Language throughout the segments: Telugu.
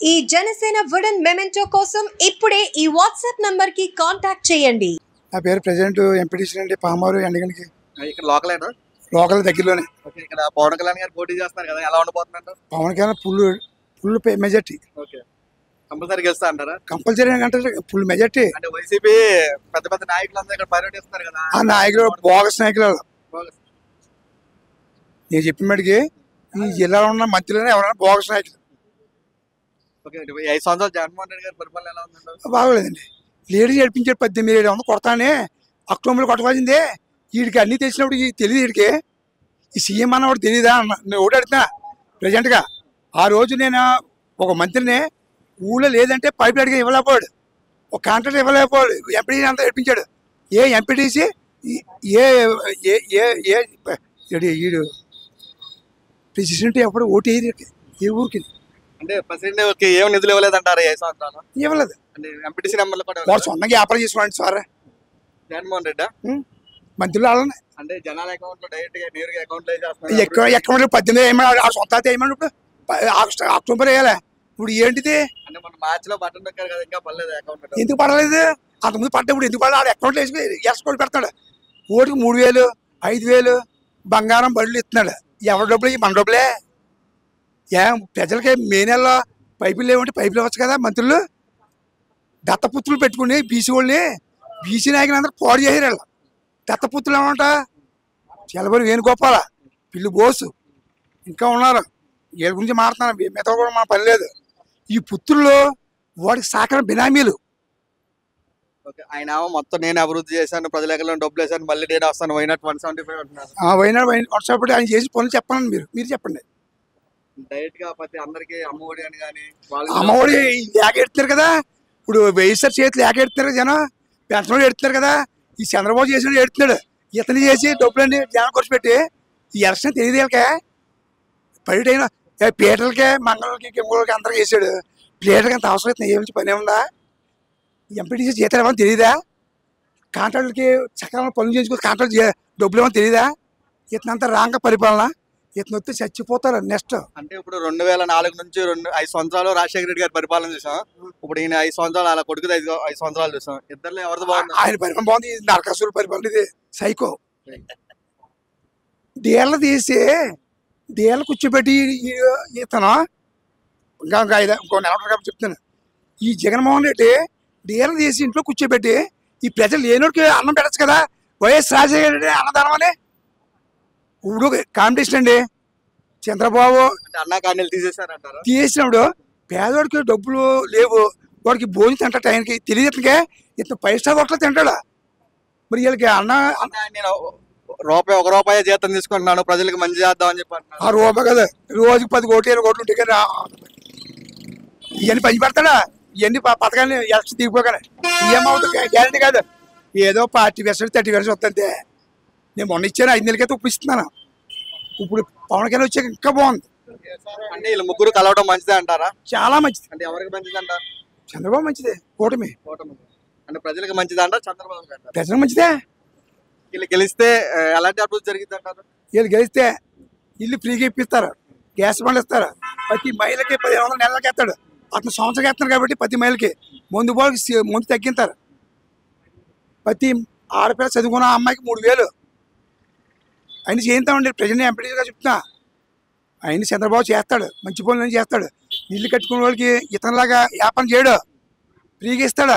ఈ జనసేన వుడెన్ మెమెంటో కోసం ఇప్పుడే ఈ వాట్సాప్ నంబర్ కి కాంటాక్ట్ చేయండి నా పేరు ప్రెసిడెంట్ ఎంపీటీసీ అండి పామారు ఎండగనికి ఇక్కడ లోకలేనా లోకల్ దగ్గరలోనే ఓకే ఇక్కడ పవన్ కళ్యాణ్ గారు పోటీ చేస్తున్నారు కదా ఎలా ఉండబోతున్నారు Pawan Kalyan full full majority okay compulsory గెలుస్తా అంటారా కంపల్సరీ అంటే ఫుల్ మెజార్టీ అంటే వైసీపీ పెద్ద పెద్ద నాయకులందరూ ఇక్కడ పర్యటిస్తున్నారు కదా ఆ నాయకులు బోగస్ నాయకులు వాళ్ళు. నేను చెప్పిన మటుకి ఈ జిల్లాలో ఉన్న మంత్రులు ఎవరైనా బోగస్ నాయకులు ఓకే ఈ ఐదు సంవత్సరాలు జగన్మోహన్ రెడ్డి గారి పరిపాలన ఎలా ఉందండి బాగోలేదండి లేడీ నడిపించాడు పద్దెనిమిది ఏడు వందలు కొడతానే అక్టోబర్లో కొట్టవలసిందే వీడికి అన్నీ తెలిసినప్పుడు ఈ తెలియదు వీడికి ఈ సీఎం అన్నవాడు తెలియదా అన్న నేను ఒకటి అడుగుతున్నా ప్రజెంట్గా ఆ రోజు నేను ఒక మంత్రిని ఊళ్ళో లేదంటే పైపు అడిగి ఇవ్వలేకపోయాడు ఒక కాంట్రాక్ట్ ఇవ్వలేకపోయాడు ఎంపీడీ అంతా నడిపించాడు ఏ ఎంపీటీసీ ఏ ఏ ఏ ఏ ఈడు ఈడు ప్రెసిడెంట్ ఎప్పుడు ఓటు వేయరు ఏ ఊరికి అంటే ప్రెసిడెంట్ ఏం నిధులు ఇవ్వలేదంటారు ఈ ఐదు సంవత్సరాలు ఇవ్వలేదు అంటే ఎంపీటీసీ నెంబర్లు కూడా వాడు ఇవ్వలేదు. సొంతంగా వ్యాపారం చేసుకోండి సార్ జగన్మోహన్ రెడ్డి మంత్రులు వాళ్ళని అంటే జనాల అకౌంట్ లో డైరెక్ట్ గా నేరుగా అకౌంట్ లో చేస్తున్నారు ఎక్కడ ఎక్కడ పద్దెనిమిది వేయమని ఆ సొంత వేయమని ఇప్పుడు ప- ఆగస్టు అక్టోబర్ వేయాలి ఇప్పుడు ఏంటిది అంటే మన మార్చ్ లో బటన్ నొక్కారు కదా ఇంకా పర్లేదు అకౌంట్ ఎందుకు పడలేదు అంతకుముందు పడ్డప్పుడు ఎందుకు పడలేదు ఆడు అకౌంట్లో వేసి ఎస్కోటి పెడతాడు ఓటుకు మూడు వేలు ఐదు వేలు బంగారం బడులు ఇస్తున్నాడు ఎవరి డబ్బులు ఇవి మన డబ్బులే ఏ ప్రజలకి మే నెలలో పైపులు లేవంటే పైపులు ఇవ్వచ్చు కదా మంత్రులు దత్తపుత్రులు పెట్టుకుని బీసీ వాళ్ళని బీసీ నాయకులు అందరూ పోడు చేసారు వాళ్ళు దత్తపుత్రులు ఏమంట చలబడి వేణుగోపాల పిల్లి బోసు ఇంకా ఉన్నారు వీళ్ళ గురించి మాట్లాడుతున్నాను మిగతా కూడా మన పని లేదు ఈ పుత్రులు వాడికి సాకర బినామీలు ఓకే ఆయన ఏమో మొత్తం నేను అభివృద్ధి చేశాను ప్రజల ఎక్కడ డబ్బులు వేసాను మళ్ళీ నేను వస్తాను వైనాట్ వన్ సెవెంటీ ఫైవ్ అంటున్నారు ఆ వైనాడు వాట్సాప్ ఆయన చేసి పనులు చెప్పండి మీరు మీరు చెప్పండి డైరెక్ట్ గా ప్రతి అందరికి అమ్మఒడి అని కానీ అమ్మఒడి లేక ఎడుతున్నారు కదా ఇప్పుడు వైఎస్ఆర్ చేతులు లేక ఎడుతున్నారు కదా జనం పెన్షన్ ఎడుతున్నారు కదా ఈ చంద్రబాబు చేసిన ఎడుతున్నాడు ఇతను చేసి డబ్బులన్నీ జనం ఖర్చు పెట్టి ఈ ఎలక్షన్ తెలియదు వీళ్ళకే పడిటైన పీటలకే మంగళకి కింగోళ్ళకి అందరికి వేసాడు ప్లేటర్కి అంత అవసరం అవుతుంది ఏమి పని ఉందా ఎంపీటీసీ జీతాలు ఏమో తెలియదా కాంట్రాక్టులకి సకాలంలో పనులు చేయించుకో కాంట్రాక్ట్ చే- డబ్బులు ఏమో తెలియదా ఇతనంతా రాంగ పరిపాలన ఇతను వస్తే చచ్చిపోతారు నెక్స్ట్ అంటే ఇప్పుడు రెండు వేల నాలుగు నుంచి రెండు ఐదు సంవత్సరాలు రాజశేఖర రెడ్డి గారి పరిపాలన చూసాం ఇప్పుడు ఈయన ఐదు సంవత్సరాలు అలా కొడుకు ఐదు ఐదు సంవత్సరాలు చూసాం ఇద్దరు ఎవరిది బాగుంది ఆయన పరిపాలన బాగుంది ఇది నరకాసురు పరిపాలన ఇది సైకో డీళ్ళ తీసి డీళ్ళ కూర్చోబెట్టి ఈ- ఇతను ఇంకా ఇంకా ఐదు ఇంకో నెల ఉంటుంది కాబట్టి చెప్తాను ఈ జగన్మోహన్ రెడ్డి డీళ్ళ తీసి ఇంట్లో కూర్చోబెట్టి ఈ ప్రజలు లేనోడికి అన్నం పెట్టచ్చు కదా వైఎస్ రాజశేఖర రెడ్డి అన్నదానం అని ఇప్పుడు కాంపిటీషన్ అండి చంద్రబాబు అంటే అన్నా కానీలు తీసేశారంటారా తీసినప్పుడు పేదవాడికి డబ్బులు లేవు వాడికి భోజనం తింటా టైంకి తెలియదు ఇతనికే ఇతను ఫైవ్ స్టార్ హోటల్ తింటాడా మరి వీళ్ళకి అన్న అంటే ఆయన నేను రూపాయి ఒక రూపాయి జీతం తీసుకుంటున్నాను ప్రజలకు మంచి చేద్దాం అని చెప్పి అంటున్నారు ఆ రూపాయి కదా రోజుకి పది కోట్లు ఇరవై కోట్లు ఉంటాయి కదా ఇవన్నీ పని పెడతాడా ఇవన్నీ ప- పథకాన్ని ఎలక్షన్ దిగిపోగానే ఏమవుతుంది గ్యారంటీ కాదు ఏదో పార్టీ వేసాడు థర్టీ వేసి వస్తుంటే నేను మొన్న ఇచ్చాను ఐదు నెలలకైతే ఉప్పు ఇస్తున్నాను ఇప్పుడు పవన్ కళ్యాణ్ వచ్చాక ఇంకా బాగుంది అంటే వీళ్ళు ముగ్గురు కలవడం మంచిదే అంటారా చాలా మంచిది అంటే ఎవరికి మంచిది అంటారు చంద్రబాబు మంచిదే కూటమి కూటమి. అంటే ప్రజలకు మంచిది అంటారు చంద్రబాబు అంటారు ప్రజలకు మంచిదే వీళ్ళు గెలిస్తే ఆ, ఎలాంటి అభివృద్ధి జరిగింది అంటారు వీళ్ళు గెలిస్తే ఇల్లు ఫ్రీగా ఇప్పిస్తారు గ్యాస్ బండ్లు ఇస్తారు ప్రతి మహిళకి పదిహేను వందల నెలలకి ఎత్తాడు అతను సంవత్సరం ఎత్తారు కాబట్టి ప్రతి మహిళకి ముందు బాగా ముందు తగ్గింటారు ప్రతి ఆడపిల్ల చదువుకున్న అమ్మాయికి మూడు వేలు ఆయన చేయిస్తామండి ప్రజెంట్ ఎంపీగా చెప్తున్నా ఆయన చంద్రబాబు చేస్తాడు మంచి పనులు అన్నీ చేస్తాడు ఇల్లు కట్టుకునే వాళ్ళకి ఇతనిలాగా వ్యాపారం చేయడు ఫ్రీగా ఇస్తాడు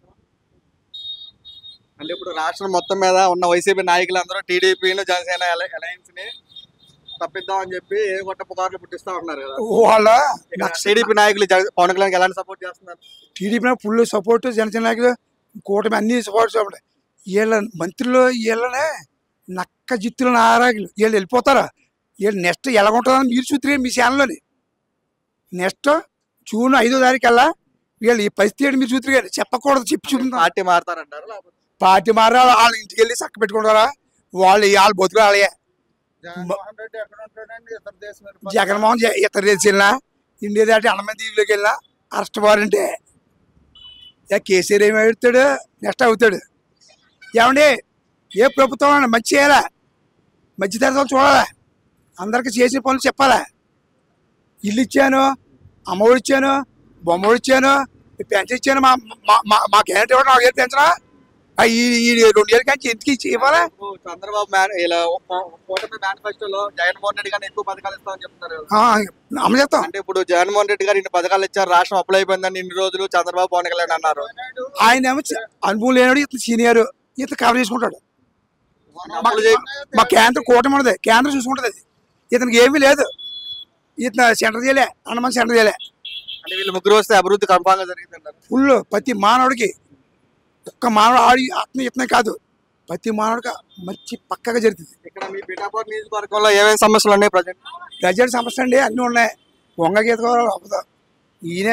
అంటే ఇప్పుడు రాష్ట్రం మొత్తం మీద ఉన్న వైసీపీ నాయకులందరూ టీడీపీని జనసేన అలయన్స్ ని తప్పిద్దాం అని చెప్పి ఏ కొట్ట పుకార్లు పుట్టిస్తా ఉన్నారు కదా వాళ్ళ టీడీపీ నాయకులు జగ- పవన్ కళ్యాణ్ ఎలాంటి సపోర్ట్ చేస్తున్నారు టీడీపీ ఫుల్ సపోర్ట్ జనసేన నాయకులు కూటమి అన్ని సపోర్ట్ సపోర్ట్ వీళ్ళ మంత్రులు వీళ్ళనే నక్క జిత్తులు నారాకులు వీళ్ళు వెళ్ళిపోతారా వీళ్ళు నెక్స్ట్ ఎలాగుంటుందని మీరు చూద్దరే మీ ఛానల్లోని నెక్స్ట్ జూన్ ఐదో తారీఖు కల్లా వీళ్ళు ఈ పరిస్థితి ఏంటి మీరు చూద్దరు కానీ చెప్పకూడదు చెప్పి చూపుతారు పార్టీ మారుతారంటారు లేకపోతే పార్టీ మారా వాళ్ళ ఇంటికి వెళ్ళి చక్క పెట్టుకుంటారా వాళ్ళు వాళ్ళ బతుకులు వాళ్ళే జగన్మోహన్ రెడ్డి ఎక్కడ ఉంటాడండి ఇతర దేశం వెళ్ళిపోతాడు. జగన్మోహన్ జ- ఇతర దేశం వెళ్ళినా ఇండియా దాటి అన్నమయ్య దీవిలోకి వెళ్ళినా అరెస్ట్ వారంటే ఇక కేసీఆర్ ఏమి అవుతాడు నెక్స్ట్ అవుతాడు ఏమండి ఏ ప్రభుత్వం అయినా మంచి చేయాలా మంచి తరగతి చూడాలా అందరికి చేసిన పనులు చెప్పాలా ఇల్లు ఇచ్చాను అమ్మఒడి ఇచ్చాను బొమ్మలు ఇచ్చాను పెన్షన్ ఇచ్చాను మా మా- మా మా క్యాండిడేట్ ఇవ్వడం నాలుగేళ్ళు పెంచనా ఆ, ఈ ఈ రెండు ఏళ్ళ కానీ ఎందుకు ఇచ్చి ఇవ్వాలా ఓ, చంద్రబాబు మేన ఇలా ఒక- కూటమి మేనిఫెస్టోలో జగన్మోహన్ రెడ్డి గారిని ఎక్కువ పథకాలు ఇస్తామని చెప్తున్నారు కదా. ఆ, అమలు చేస్తాం అంటే ఇప్పుడు జగన్మోహన్ రెడ్డి గారు ఇన్ని పథకాలు ఇచ్చారు రాష్ట్రం అప్పులు అయిపోయిందని ఇన్ని రోజులు చంద్రబాబు పవన్ కళ్యాణ్ అన్నారు ఆయన ఏమో చ- అనుభవం లేనివాడు ఇతను సీనియర్ ఇతను కవర్ చేసుకుంటాడు అప్పులు చేయ- మా కేంద్రం కూటమి ఉన్నది కేంద్రం చూసుకుంటుంది అది ఇతనికి ఏమీ లేదు ఇతను సెంటర్ చేయలే అన్నమని సెంటర్ చేయలే అంటే వీళ్ళు ముగ్గురు వస్తే అభివృద్ధి కన్ఫామ్ గా జరిగింది అంటారు ఫుల్ ప్రతి మానవుడికి ఒక్క మానవుడు ఆడి ఆత్మ ఇతనే కాదు ప్రతి మానవుడికి మంచి పక్కగా జరుగుతుంది ఇక్కడ మీ పిఠాపూర్ నియోజకవర్గంలో ఏమేమి సమస్యలు ఉన్నాయి ప్రజెంట్ ప్రజెంట్ సమస్య అండి అన్నీ ఉన్నాయి వంగ గీత కూడా అవ్వదు ఈయనే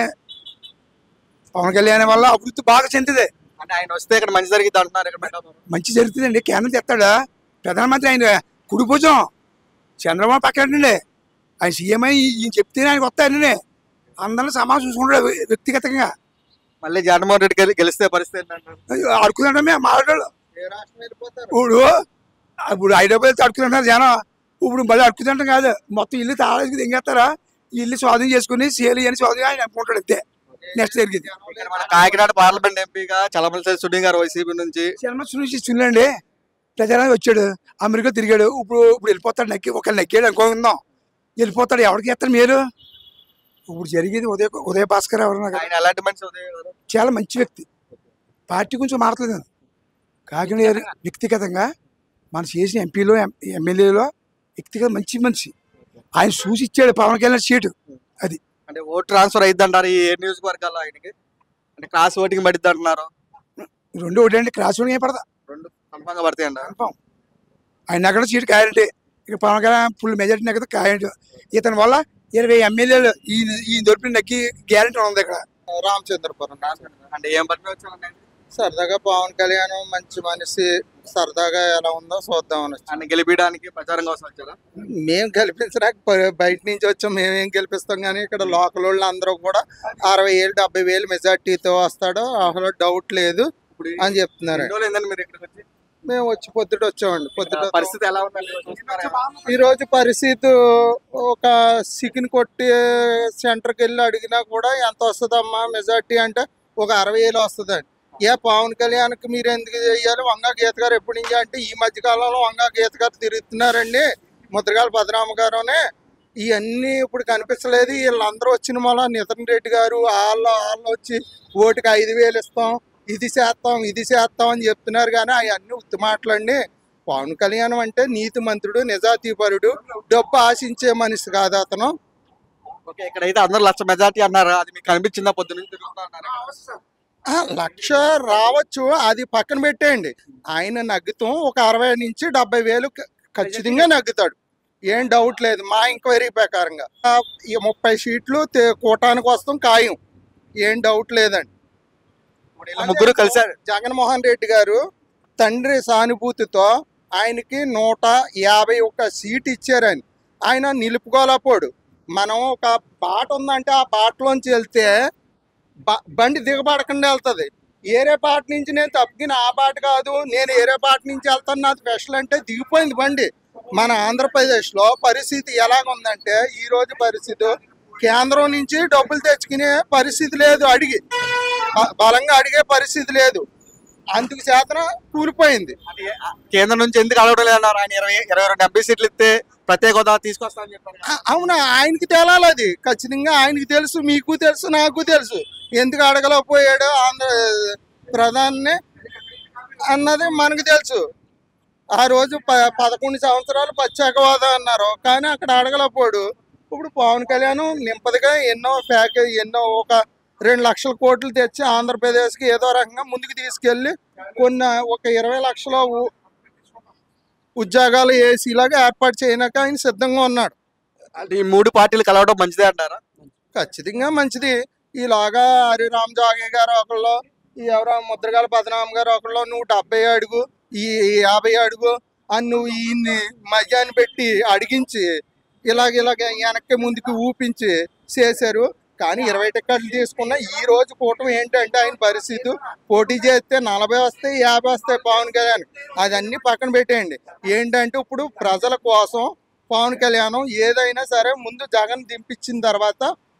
పవన్ కళ్యాణ్ వల్ల అభివృద్ధి బాగా చెందుతుంది అంటే ఆయన వస్తే ఇక్కడ మంచి జరిగింది అంటున్నారు ఇక్కడ పిఠాపురం మంచి జరుగుతుందండి కేంద్రం తెస్తాడా ప్రధానమంత్రి ఆయన కుడి భుజం చంద్రబాబు పక్కనండి ఆయన సీఎం అయి ఈయన చెప్తేనే ఆయనకు వస్తాయని అందరిని సమాజం చూసుకుంటాడు వ్య- వ్యక్తిగతంగా మళ్ళీ జగన్మోహన్ రెడ్డి గెలి- గెలిస్తే పరిస్థితి ఏంటంటారు అడుకుదంటే మాట్లాడాడు ఏ రాష్ట్రం వెళ్ళిపోతారు ఇప్పుడు ఇప్పుడు హైదరాబాద్ వెళ్తే అడుకుతుంటారు జనం ఇప్పుడు మళ్ళీ అడుకుతుంటాం కాదు మొత్తం ఇల్లు తాళకి దింగేస్తారా ఇల్లు స్వాధీనం చేసుకుని సేలు అని స్వాధీనం ఆయన అనుకుంటాడు అంతే నెక్స్ట్ జరిగింది ఇక్కడ మన కాకినాడ పార్లమెంట్ ఎంపీగా చలమలసేని సునీల్ గారు వైసీపీ నుంచి సినిమా నుంచి చూడండి ప్రజానికి వచ్చాడు అమెరికా తిరిగాడు ఇప్పుడు ఇప్పుడు వెళ్ళిపోతాడు నక్కి ఒకళ్ళు నక్కాడు అనుకుందాం వెళ్ళిపోతాడు ఎవరికి ఎత్తాడు మీరు ఇప్పుడు జరిగేది ఉదయ ఉదయ భాస్కర్ ఎవరు నాకు ఆయన ఎలాంటి మనిషి ఉదయ్ గారు చాలా మంచి వ్యక్తి పార్టీ గురించి మాట్లాడలేదు నేను కాకినాడ ఏరియా వ్యక్తిగతంగా మనం చేసిన ఎంపీలో ఎమ్మెల్యేలో వ్యక్తిగత మంచి మనిషి ఆయన చూసి ఇచ్చాడు పవన్ కళ్యాణ్ సీటు అది అంటే ఓట్ ట్రాన్స్ఫర్ అయ్యిద్ది అంటారు ఈ ఏ నియోజకవర్గాల్లో ఆయనకి అంటే క్రాస్ ఓటింగ్ పడిద్ది అంటున్నారు రెండు ఒకటి అంటే క్రాస్ ఏం పడదా రెండు కన్ఫామ్ గా పడతాయి అంటారు కన్ఫామ్ ఆయన అక్కడ సీటు కాయంటే ఇక పవన్ కళ్యాణ్ ఫుల్ మెజార్టీ నెగ్గదు కాయంటే ఇతని వల్ల ఇరవై ఎమ్మెల్యేలు ఈ ఈ దొరికిన నక్కి గ్యారంటీ ఉంది ఇక్కడ రామచంద్రపురం అంటే ఏం పని వచ్చారండి సరదాగా పవన్ కళ్యాణ్ మంచి మనిషి సరదాగా ఎలా ఉందో చూద్దామని వచ్చాం ఆయన గెలిపించడానికి ప్రచారం కోసం వచ్చారా మేము గెలిపించడానికి బ- బయట నుంచి వచ్చాం మేమేం గెలిపిస్తాం కానీ ఇక్కడ లోకల్ వాళ్ళు అందరూ కూడా అరవై ఏళ్ళు డెబ్బై వేలు మెజార్టీతో వస్తాడు అసలు డౌట్ లేదు ఇప్పుడు అని చెప్తున్నారు ఎన్ని రోజులు అయిందండి మీరు ఇక్కడికి వచ్చి మేము వచ్చి పొద్దుట వచ్చామండి పొద్దుట పరిస్థితి ఎలా ఉందండి చూస్తున్నారా? ఈ రోజు పరిస్థితి ఒక సికిన్ కొట్టి సెంటర్కి వెళ్ళి అడిగినా కూడా ఎంత వస్తుందమ్మా మెజార్టీ అంటే ఒక అరవై వేలు వస్తుందండి ఏ పవన్ కళ్యాణ్కి మీరు ఎందుకు చేయాలి వంగా గీత గారు ఎప్పటి నుంచి అంటే ఈ మధ్య కాలంలో వంగా గీత గారు తిరుగుతున్నారండి ముద్రగాల భద్రామ గారునే ఇవన్నీ ఇప్పుడు కనిపించలేదు వీళ్ళందరూ వచ్చిన మళ్ళా నితిన్ రెడ్డి గారు వాళ్ళు వాళ్ళు వచ్చి ఓటుకి ఐదు వేలు ఇస్తాం ఇది చేస్తాం ఇది చేస్తాం అని చెప్తున్నారు కానీ అవన్నీ ఉత్తి మాటలండి పవన్ కళ్యాణ్ అంటే నీతి మంత్రుడు నిజాతీపరుడు డబ్బు ఆశించే మనిషి కాదు అతను ఓకే ఇక్కడైతే అందరూ లక్ష మెజార్టీ అన్నారు అది మీకు కనిపించిందా పొద్దు నుంచి తిరుగుతా అన్నారు ఆ, లక్ష రావచ్చు అది పక్కన పెట్టేయండి ఆయన నగ్గుతాం ఒక అరవై నుంచి డెబ్బై వేలు ఖ- ఖచ్చితంగా నగ్గుతాడు ఏం డౌట్ లేదు మా ఎంక్వైరీ ప్రకారంగా ఆ, ఈ ముప్పై సీట్లు తే- కూటానికి వస్తాం ఖాయం ఏం డౌట్ లేదండి ఇప్పుడు వీళ్ళు ముగ్గురు కలిసారు జగన్మోహన్ రెడ్డి గారు తండ్రి సానుభూతితో ఆయనకి నూట యాభై ఒక్క సీట్ ఇచ్చారని ఆయన నిలుపుకోలేపోడు మనం ఒక బాట ఉందంటే ఆ బాటలోంచి వెళ్తే బ- బండి దిగబడకుండా వెళ్తుంది ఏరే బాట నుంచి నేను తప్పిన ఆ బాట కాదు నేను ఏరే బాట నుంచి వెళ్తాను నాది స్పెషల్ అంటే దిగిపోయింది బండి మన ఆంధ్రప్రదేశ్లో పరిస్థితి ఎలాగుందంటే ఈ రోజు పరిస్థితి కేంద్రం నుంచి డబ్బులు తెచ్చుకునే పరిస్థితి లేదు అడిగి బ- బలంగా అడిగే పరిస్థితి లేదు అందుకు చేతన కూలిపోయింది అది ఆ కేంద్రం నుంచి ఎందుకు అడగడం లేదన్నారు ఆయన ఇరవై ఇరవై రెండు ఎంపీ సీట్లు ఇస్తే ప్రత్యేక హోదా తీసుకొస్తామని చెప్పారు కదా. ఆ- అవునా ఆయనకి తేలాలి అది ఖచ్చితంగా ఆయనకి తెలుసు మీకు తెలుసు నాకు తెలుసు ఎందుకు అడగలేకపోయాడు ఆంధ్ర ప్రధాని అన్నది మనకు తెలుసు ఆ రోజు ప పదకొండు సంవత్సరాలు ప్రత్యేకవాదం అన్నారు కానీ అక్కడ అడగలేకపోయాడు ఇప్పుడు పవన్ కళ్యాణ్ నింపదిగా ఎన్నో ప్యాకేజ్ ఎన్నో ఒక రెండు లక్షల కోట్లు తెచ్చి ఆంధ్రప్రదేశ్కి ఏదో రకంగా ముందుకు తీసుకెళ్ళి కొన్ని ఒక ఇరవై లక్షల ఉ- ఉద్యోగాలు ఏసీలాగా ఏర్పాటు చేయడానికి ఆయన సిద్ధంగా ఉన్నాడు అంటే ఈ మూడు పార్టీలు కలవడం మంచిదే అంటారా ఖచ్చితంగా మంచిది ఈలాగా హరిరామ్ జాగే గారు ఒకళ్ళు ఈ ఎవరో ముద్రగాల పద్మనాభం గారు ఒకళ్ళు నువ్వు డెబ్బై అడుగు ఈ యాభై అడుగు అని నువ్వు ఈయన్ని మధ్యాన్ని పెట్టి అడిగించి ఇలాగ ఇలాగ వెనక్కి ముందుకు ఊపించి చేశారు కానీ ఇరవై టికెట్లు తీసుకున్న ఈ రోజు కూటమి ఏంటంటే ఆయన పరిస్థితి పోటీ చేస్తే నలభై వస్తాయి యాభై వస్తాయి పవన్ కళ్యాణ్ అదన్నీ పక్కన పెట్టేయండి ఏంటంటే ఇప్పుడు ప్రజల కోసం పవన్ కళ్యాణ్ ఏదైనా సరే ముందు జగన్ దింపించిన తర్వాత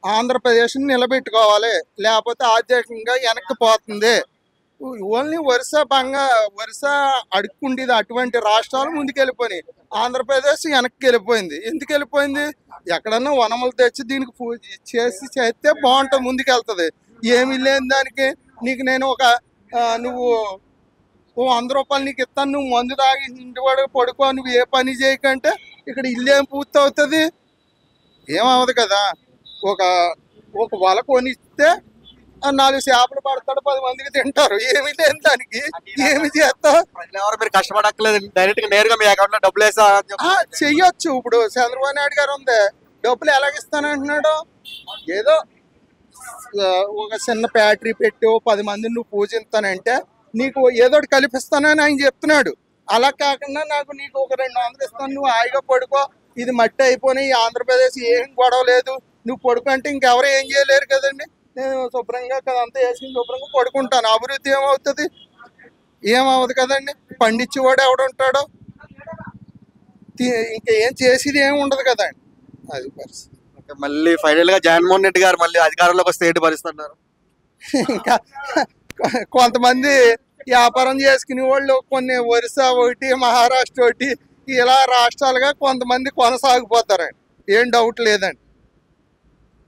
ఆంధ్రప్రదేశ్ని నిలబెట్టుకోవాలి లేకపోతే ఆర్థికంగా వెనక్కి పోతుంది ఓన్లీ వరుస బంగా వరుస అడుక్కుండేది అటువంటి రాష్ట్రాలు ముందుకెళ్ళిపోయినాయి ఆంధ్రప్రదేశ్ వెనక్కి వెళ్ళిపోయింది ఎందుకు వెళ్ళిపోయింది ఎక్కడన్నా వనములు తెచ్చి దీనికి పూజ చేసి చేస్తే బాగుంటుంది ముందుకెళ్తుంది ఏమీ లేని దానికి నీకు నేను ఒక ఆ, నువ్వు ఓ వంద రూపాయలు నీకు ఇస్తాను నువ్వు మందు తాగి ఇంటి వాడు పడుకో నువ్వు ఏ పని చేయకంటే ఇక్కడ ఇల్లు ఏం పూర్తి అవుతుంది ఏమవదు కదా ఒక ఒక వల కొనిస్తే ఆ నాలుగు చేపలు పడతాడు పది మందికి తింటారు ఏమి లేని దానికి ఏమి చేస్తావు ప్రజలు ఎవరు మీరు కష్టపడక్కలేదు డైరెక్ట్ గా నేరుగా మీ అకౌంట్ లో డబ్బులు వేసా అని చెప్పి ఆ, చెయ్యొచ్చు ఇప్పుడు చంద్రబాబు నాయుడు గారు ఉంది డబ్బులు ఎలాగిస్తానంటున్నాడు ఏదో ఆ, ఒక చిన్న ఫ్యాక్టరీ పెట్టి ఓ పది మందిని నువ్వు పూజిస్తానంటే నీకు ఏదో ఒకటి కల్పిస్తానని ఆయన చెప్తున్నాడు అలా కాకుండా నాకు నీకు ఒక రెండు వందలు ఇస్తాను నువ్వు హాయిగా పడుకో ఇది మట్టి అయిపోయినాయి ఈ ఆంధ్రప్రదేశ్ ఏం గొడవ లేదు నువ్వు పడుకో అంటే ఇంకెవరు ఏం చేయలేరు కదండి నేను శుభ్రంగా అదంతా వేసుకుని శుభ్రంగా పడుకుంటాను అభివృద్ధి ఏమవుతుంది ఏమవుతుంది కదండి పండించేవాడు ఎవడుంటాడో తి- ఇంకా ఏం చేసేది ఏమి ఉండదు కదండి అది పరిస్థితి ఓకే, మళ్ళీ ఫైనల్ గా జగన్మోహన్ రెడ్డి గారు మళ్ళీ అధికారంలోకి వస్తే ఏంటి పరిస్థితి అన్నారు ఇంకా కొంతమంది వ్యాపారం చేసుకునే వాళ్ళు కొన్ని ఒరిస్సా ఒకటి మహారాష్ట్ర ఒకటి ఇలా రాష్ట్రాలుగా కొంతమంది కొనసాగిపోతారండి ఏం డౌట్ లేదండి